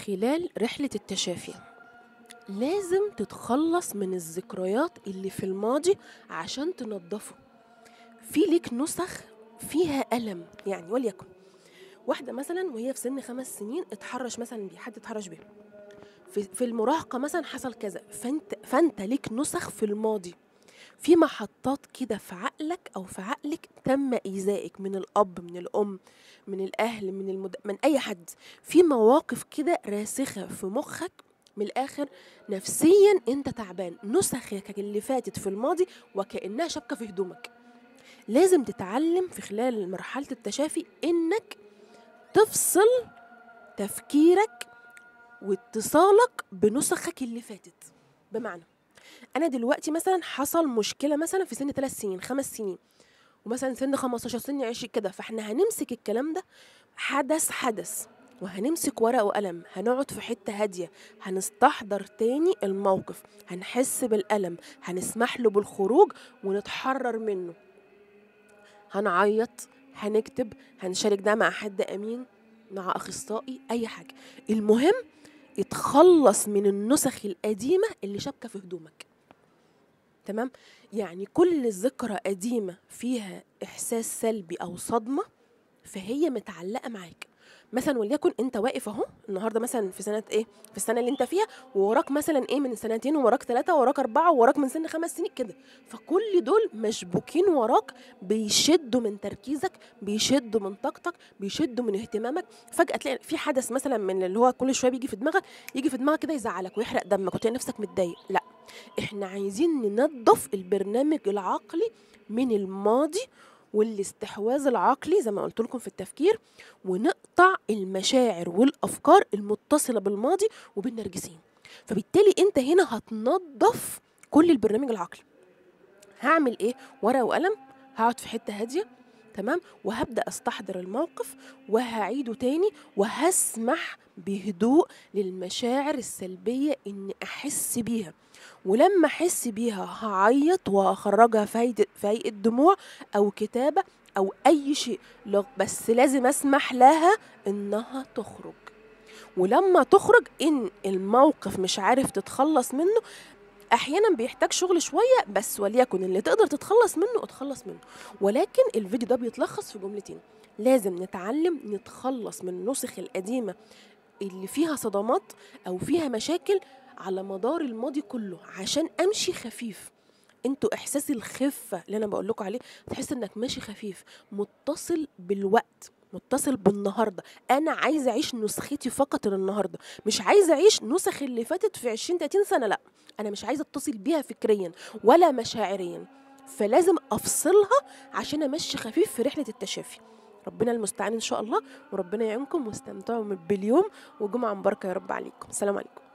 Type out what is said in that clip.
خلال رحلة التشافي لازم تتخلص من الذكريات اللي في الماضي عشان تنظفه في ليك نسخ فيها ألم يعني وليكن واحدة مثلا وهي في سن خمس سنين اتحرش مثلا بيه حد اتحرش بيه في, في المراهقة مثلا حصل كذا فانت فانت ليك نسخ في الماضي في محطات كده في عقلك او في عقلك تم ايذائك من الاب من الام من الاهل من المد... من اي حد في مواقف كده راسخه في مخك من الاخر نفسيا انت تعبان نسخك اللي فاتت في الماضي وكانها شبكه في هدومك لازم تتعلم في خلال مرحله التشافي انك تفصل تفكيرك واتصالك بنسخك اللي فاتت بمعنى انا دلوقتي مثلا حصل مشكله مثلا في سن ثلاث سنين خمس سنين ومثلا سن 15 سن 20 كده فاحنا هنمسك الكلام ده حدث حدث وهنمسك ورقة وقلم هنقعد في حتة هادية هنستحضر تاني الموقف هنحس بالألم هنسمح له بالخروج ونتحرر منه هنعيط هنكتب هنشارك ده مع حد أمين مع أخصائي أي حاجة المهم اتخلص من النسخ القديمة اللي شابكة في هدومك تمام يعني كل ذكرى قديمة فيها إحساس سلبي أو صدمة فهي متعلقة معاك مثلا وليكن انت واقف اهو النهارده مثلا في سنه ايه في السنه اللي انت فيها ووراك مثلا ايه من سنتين ووراك ثلاثه ووراك اربعه ووراك من سن خمس سنين كده فكل دول مشبوكين وراك بيشدوا من تركيزك بيشدوا من طاقتك بيشدوا من اهتمامك فجاه تلاقي في حدث مثلا من اللي هو كل شويه بيجي في دماغك يجي في دماغك كده يزعلك ويحرق دمك وتلاقي نفسك متضايق لا احنا عايزين ننظف البرنامج العقلي من الماضي والاستحواذ العقلي زي ما قلت لكم في التفكير ونقطع المشاعر والافكار المتصله بالماضي وبالنرجسيين فبالتالي انت هنا هتنظف كل البرنامج العقلي هعمل ايه ورقه وقلم هقعد في حته هاديه تمام وهبدا استحضر الموقف وهعيده تاني وهسمح بهدوء للمشاعر السلبيه اني احس بيها ولما احس بيها هعيط واخرجها في هيئه دموع او كتابه او اي شيء بس لازم اسمح لها انها تخرج ولما تخرج ان الموقف مش عارف تتخلص منه احيانا بيحتاج شغل شويه بس وليكن اللي تقدر تتخلص منه اتخلص منه ولكن الفيديو ده بيتلخص في جملتين لازم نتعلم نتخلص من النسخ القديمه اللي فيها صدمات او فيها مشاكل على مدار الماضي كله عشان امشي خفيف انتوا احساس الخفه اللي انا بقول لكم عليه تحس انك ماشي خفيف متصل بالوقت متصل بالنهارده انا عايزه اعيش نسختي فقط النهارده مش عايزه اعيش نسخ اللي فاتت في 20 30 سنه لا انا مش عايزه اتصل بيها فكريا ولا مشاعريا فلازم افصلها عشان امشي خفيف في رحله التشافي ربنا المستعان ان شاء الله وربنا يعينكم واستمتعوا باليوم وجمعه مباركه يا رب عليكم السلام عليكم